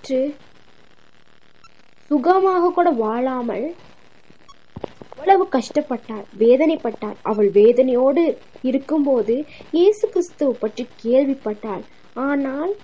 பெற்று சுகமாக கூட வாழாமல் அவ்வளவு கஷ்டப்பட்டாள் வேதனைப்பட்டாள் அவள் வேதனையோடு இருக்கும்போது இயேசு கிறிஸ்துவ பற்றி கேள்விப்பட்டாள் ஆனால்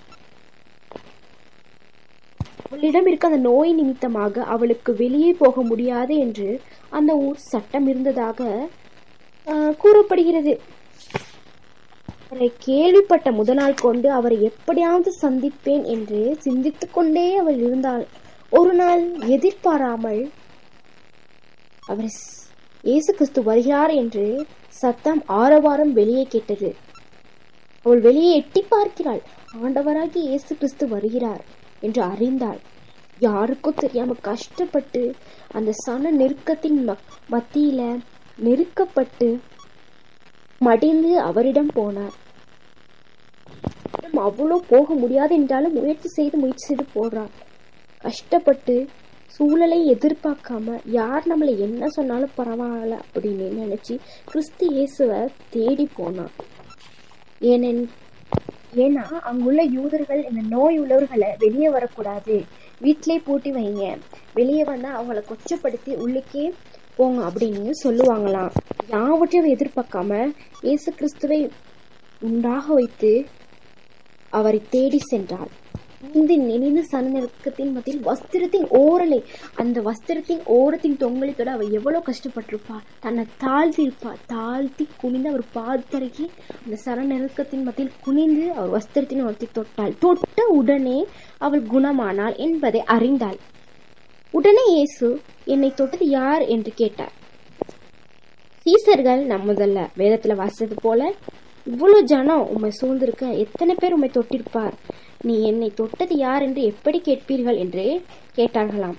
அவளிடம் இருக்க அந்த நோய் நிமித்தமாக அவளுக்கு வெளியே போக முடியாது என்று அந்த ஊர் சட்டம் இருந்ததாக ஆஹ், கூறப்படுகிறது அவரை கேள்விப்பட்ட முதல் நாள் கொண்டு அவரை எப்படியாவது சந்திப்பேன் என்று சிந்தித்துக் கொண்டே அவள் இருந்தாள் ஒரு நாள் எதிர்பாராமல் அவர் ஸ்- இயேசு கிறிஸ்து வருகிறார் என்று சத்தம் ஆரவாரம் வெளியே கேட்டது அவள் வெளியே எட்டி பார்க்கிறாள் ஆண்டவராகி இயேசு கிறிஸ்து வருகிறார் என்று அறிந்தாள் யாருக்கும் தெரியாம கஷ்டப்பட்டு அந்த சன நெருக்கத்தின் ம- மத்தியில நெருக்கப்பட்டு மடிந்து அவரிடம் போனார் அவரிடம் அவ்வளோ போக முடியாது என்றாலும் முயற்சி செய்து முயற்சி செய்து போறார் கஷ்டப்பட்டு சூழலை எதிர்பார்க்காம யார் நம்மளை என்ன சொன்னாலும் பரவாயில்ல அப்படின்னு நினைச்சு கிறிஸ்து இயேசுவை தேடி போனான் ஏனென் ஏன்னா அங்குள்ள யூதர்கள் இந்த நோய் உள்ளவர்களை வெளியே வரக்கூடாது வீட்டிலே பூட்டி வைங்க வெளியே வந்தா அவங்கள கொச்சப்படுத்தி உள்ளுக்கே போங்க அப்படின்னு சொல்லுவாங்களாம் யாவற்றையும் எதிர்பார்க்காம இயேசு கிறிஸ்துவை உண்டாக வைத்து அவரை தேடி சென்றாள் நீந்து நினைந்து சனநெருக்கத்தின் மத்தியில் வஸ்திரத்தின் ஓரலை அந்த வஸ்திரத்தின் ஓரத்தின் தொங்கலித்தோட அவ எவ்வளவு கஷ்டப்பட்டிருப்பா தன்னை தாழ்த்தி இருப்பா தாழ்த்தி குனிந்து அவர் பாதத்தருகே அந்த சனநெருக்கத்தின் மத்தியில் குனிந்து அவர் வஸ்திரத்தின் ஓரத்தை தொட்டாள் தொட்ட உடனே அவள் குணமானாள் என்பதை அறிந்தாள் உடனே இயேசு என்னை தொட்டது யார் என்று கேட்டார் சீசர்கள் நம்ம முதல்ல வேதத்துல வாசித்தது போல இவ்வளவு ஜனம் உம்மை சூழ்ந்திருக்க எத்தனை பேர் உம்மை தொட்டிருப்பார் நீ என்னை தொட்டது யார் என்று எப்படி கேட்பீர்கள் என்று கேட்டார்களாம்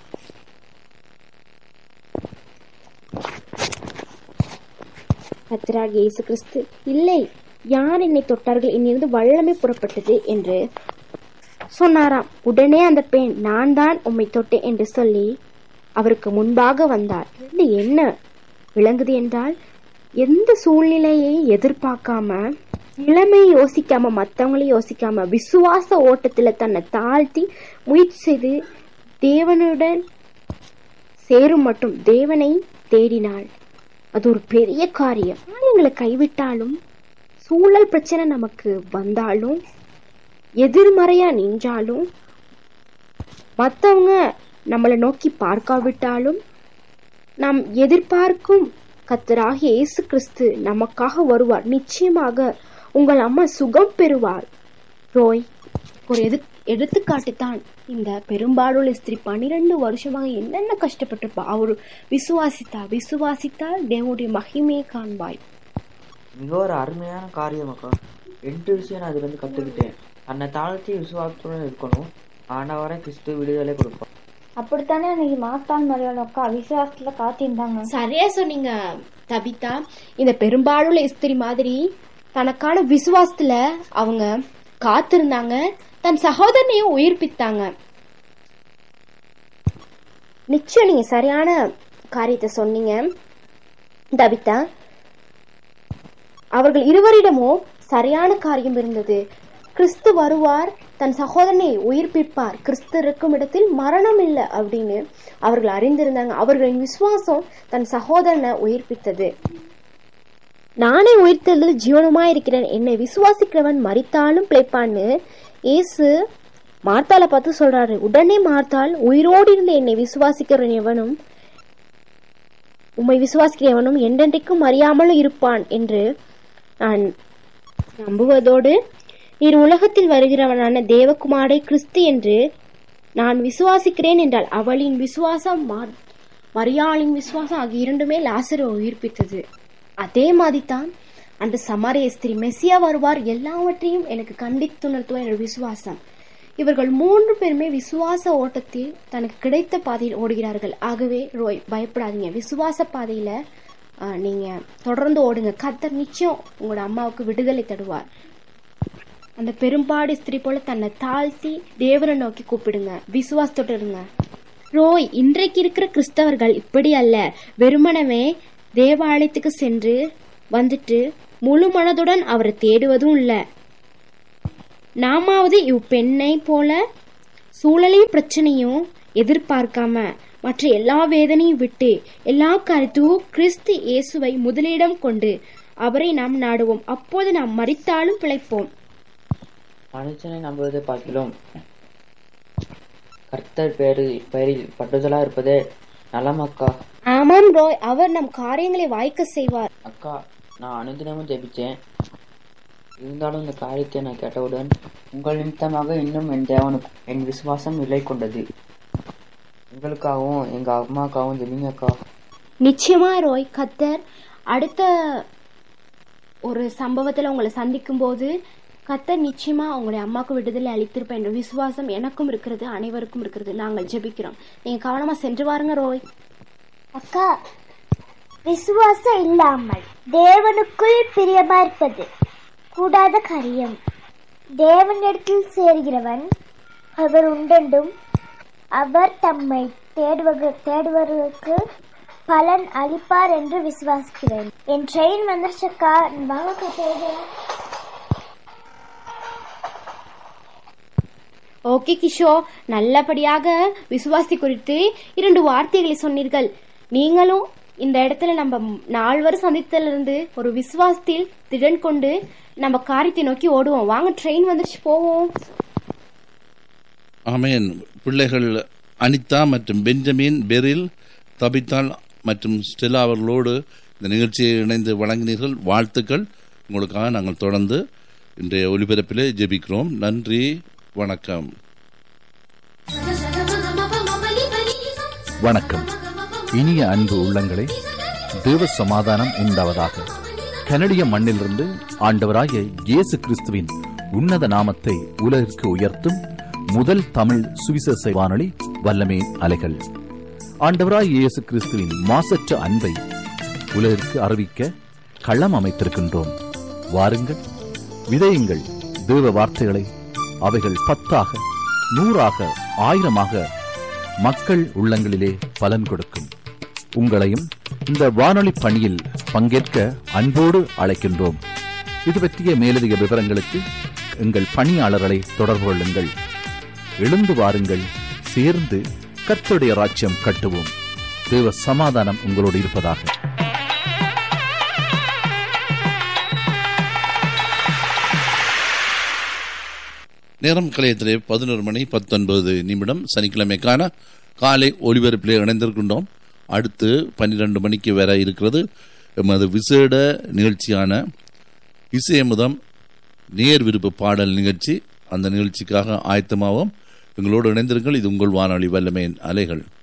கர்த்தராகிய இயேசு கிறிஸ்து இல்லை யார் என்னை தொட்டார்கள் என்னிருந்து வல்லமை புறப்பட்டது என்று சொன்னாராம் உடனே அந்த பெண் நான் தான் உம்மை தொட்டேன் என்று சொல்லி அவருக்கு முன்பாக வந்தார் இது என்ன விளங்குது என்றால் எந்த சூழ்நிலையை எதிர்பார்க்காம நிலைமையை யோசிக்காம மத்தவங்களையும் யோசிக்காம விசுவாச ஓட்டத்துல தன்னை தாழ்த்தி முயற்சி செய்து தேவனுடன் சேரும் மட்டும் தேவனை தேடினாள் அது ஒரு பெரிய காரியம் எங்களை கைவிட்டாலும் சூழல் பிரச்சனை நமக்கு வந்தாலும் எதிர்மறையா நின்றாலும் மற்றவங்க நம்மளை நோக்கி பார்க்காவிட்டாலும் நாம் எதிர்பார்க்கும் கத்தராகிய இயேசு கிறிஸ்து நமக்காக வருவார் நிச்சயமாக உங்கள் அம்மா சுகம் பெறுவார் ரோய் ஒரு எது எடுத்துக்காட்டு தான் இந்த பெரும்பாலுள்ள ஸ்திரீ பன்னிரண்டு வருஷமாக என்னென்ன கஷ்டப்பட்டிருப்பா அவர் விசுவாசித்தா விசுவாசித்தால் தேவனுடைய மகிமையை காண்பாய் மிக ஒரு அருமையான காரியம் அக்கா ரெண்டு விஷயம் நான் இதுலேருந்து கற்றுக்கிட்டேன் தன்னை தாழ்த்தி விசுவாசத்துடன் இருக்கணும் ஆண்டவரை கிறிஸ்து விடுதலை கொடுப்பார் அப்படித்தானே அன்னைக்கு மாஸ்தான் மரியாதை அக்கா விசுவாசத்துல காத்திருந்தாங்க சரியா சொன்னீங்க தபிதா இந்த பெரும்பாலுள்ள ஸ்திரி மாதிரி தனக்கான விசுவாசத்துல அவங்க காத்திருந்தாங்க தன் சகோதரனையும் உயிர்ப்பித்தாங்க நிச்சயம் நீங்க சரியான காரியத்தை சொன்னீங்க தபிதா அவர்கள் இருவரிடமோ சரியான காரியம் இருந்தது கிறிஸ்து வருவார் தன் சகோதரனை உயிர்ப்பிப்பார் கிறிஸ்து இருக்கும் இடத்தில் மரணம் இல்லை அப்படின்னு அவர்கள் அறிந்திருந்தாங்க அவர்களின் விசுவாசம் தன் சகோதரனை உயிர்ப்பித்தது நானே உயிர்த்தெழுதல் ஜீவனுமா இருக்கிறேன் என்னை விசுவாசிக்கிறவன் மரித்தாலும் பிழைப்பான்னு இயேசு மார்த்தாளை பார்த்து சொல்றாரு உடனே மார்த்தாள் உயிரோடு இருந்த என்னை விசுவாசிக்கிறவன் எவனும் உம்மை விசுவாசிக்கிறவனும் என்றென்றைக்கும் அறியாமலும் இருப்பான் என்று நான் நம்புவதோடு நீர் உலகத்தில் வருகிறவனான தேவகுமாரை கிறிஸ்து என்று நான் விசுவாசிக்கிறேன் என்றால் அவளின் விசுவாசம் மா- மரியாளின் விசுவாசம் ஆகிய இரண்டுமே லாசரை உயிர்ப்பித்தது அதே மாதிரி தான் அந்த சமாரிய ஸ்திரீ மெஸ்ஸியா வருவார் எல்லாவற்றையும் எனக்கு கண்டித்துணர்த்துவ என்னோட விசுவாசம் இவர்கள் மூன்று பேருமே விசுவாச ஓட்டத்தில் தனக்கு கிடைத்த பாதையில் ஓடுகிறார்கள் ஆகவே ரோய் பயப்படாதீங்க விசுவாச பாதையில ஆஹ், நீங்க தொடர்ந்து ஓடுங்க கத்தர் நிச்சயம் உங்களோட அம்மாவுக்கு விடுதலை தருவார் அந்த பெரும்பாடு ஸ்திரீ போல தன்னை தாழ்த்தி தேவனை நோக்கி கூப்பிடுங்க விசுவாசத்தோட இருங்க ரோய் இன்றைக்கு இருக்கிற கிறிஸ்தவர்கள் இப்படி அல்ல வெறுமனவே தேவாலயத்துக்கு சென்று வந்துட்டு முழு மனதுடன் அவரை தேடுவதும் இல்ல நாமாவது இவ் பெண்ணை போல சூழலையும் பிரச்சனையும் எதிர்பார்க்காம மற்ற எல்லா வேதனையும் விட்டு எல்லா கருத்தும் கிறிஸ்து இயேசுவை முதலிடம் கொண்டு அவரை நாம் நாடுவோம் அப்போது நாம் மறித்தாலும் பிழைப்போம் மனுஷனை நம்புவதை பார்க்கிலும் கர்த்தர் பேரில் பெயரில் பட்டுதலா இருப்பதே நலம் அக்கா ஆமாம் ரோய் அவர் நம் காரியங்களை வாய்க்க செய்வார் அக்கா நான் அனுதினமும் ஜெபிச்சேன் இருந்தாலும் இந்த காரியத்தை நான் கேட்டவுடன் உங்கள் நிமித்தமாக இன்னும் என் தேவனுக்கு என் விசுவாசம் நிலை கொண்டது உங்களுக்காகவும் எங்க அம்மாக்காகவும் ஜெபிங்க அக்கா நிச்சயமா ரோய் கத்தர் அடுத்த ஒரு சம்பவத்துல உங்களை சந்திக்கும் போது கத்தர் நிச்சயமா உங்களுடைய அம்மாவுக்கு விடுதலை அளித்திருப்பேன் என்ற விசுவாசம் எனக்கும் இருக்கிறது அனைவருக்கும் இருக்கிறது நாங்கள் ஜெபிக்கிறோம் நீங்க கவனமா சென்று வாருங்க ரோய் அக்கா விசுவாசம் இல்லாமல் தேவனுக்குள் பிரியமா இருப்பது கூடாத காரியம் தேவனிடத்தில் சேர்கிறவன் அவர் உண்டென்றும் அவர் தம்மை தேடுவக தேடுவர்களுக்கு பலன் அளிப்பார் என்று விசுவாசிக்கிறேன் என் ட்ரெயின் வந்துருச்சக்கா வாங்க போகிறேன் ஓகே கிஷோ நல்லபடியாக விசுவாசி குறித்து இரண்டு வார்த்தைகளை சொன்னீர்கள் நீங்களும் இந்த இடத்துல நம்ம நால்வர் சந்தித்திலிருந்து ஒரு விசுவாசத்தில் திடன் கொண்டு நம்ம காரியத்தை நோக்கி ஓடுவோம் வாங்க ட்ரெயின் வந்துருச்சு போவோம் ஆமேன் பிள்ளைகள் அனிதா மற்றும் பெஞ்சமின் பெரில் தபித்தால் மற்றும் ஸ்டெல்லா அவர்களோடு இந்த நிகழ்ச்சியை இணைந்து வழங்கினீர்கள் வாழ்த்துக்கள் உங்களுக்காக நாங்கள் தொடர்ந்து இன்றைய ஒலிபரப்பிலே ஜெபிக்கிறோம் நன்றி வணக்கம் வணக்கம் இனிய அன்பு உள்ளங்களே தேவ சமாதானம் உண்டாவதாக கனடிய மண்ணிலிருந்து ஆண்டவராகிய இயேசு கிறிஸ்துவின் உன்னத நாமத்தை உலகிற்கு உயர்த்தும் முதல் தமிழ் சுவிசேஷ வானொலி வல்லமே அலைகள் ஆண்டவராய் இயேசு கிறிஸ்துவின் மாசற்ற அன்பை உலகிற்கு அறிவிக்க களம் அமைத்திருக்கின்றோம் வாருங்கள் விதையுங்கள் தேவ வார்த்தைகளை அவைகள் பத்தாக நூறாக ஆயிரமாக மக்கள் உள்ளங்களிலே பலன் கொடுக்கும் உங்களையும் இந்த வானொலி பணியில் பங்கேற்க அன்போடு அழைக்கின்றோம் இது பற்றிய மேலதிக விவரங்களுக்கு எங்கள் பணியாளர்களை தொடர்பு கொள்ளுங்கள் எழுந்து வாருங்கள் சேர்ந்து கர்த்தருடைய ராஜ்யம் கட்டுவோம் தேவ சமாதானம் உங்களோடு இருப்பதாக நேரம் கலையத்திலே பதினோரு மணி பத்தொன்பது நிமிடம் சனிக்கிழமைக்கான காலை ஒலிபரப்பிலே இணைந்திருக்கின்றோம் அடுத்து பன்னிரண்டு மணிக்கு வர இருக்கிறது எமது விசேட நிகழ்ச்சியான இசையமுதம் நேர் விருப்ப பாடல் நிகழ்ச்சி அந்த நிகழ்ச்சிக்காக ஆயத்தமாவோம் எங்களோடு இணைந்திருங்கள் இது உங்கள் வானொலி வல்லமையின் அலைகள்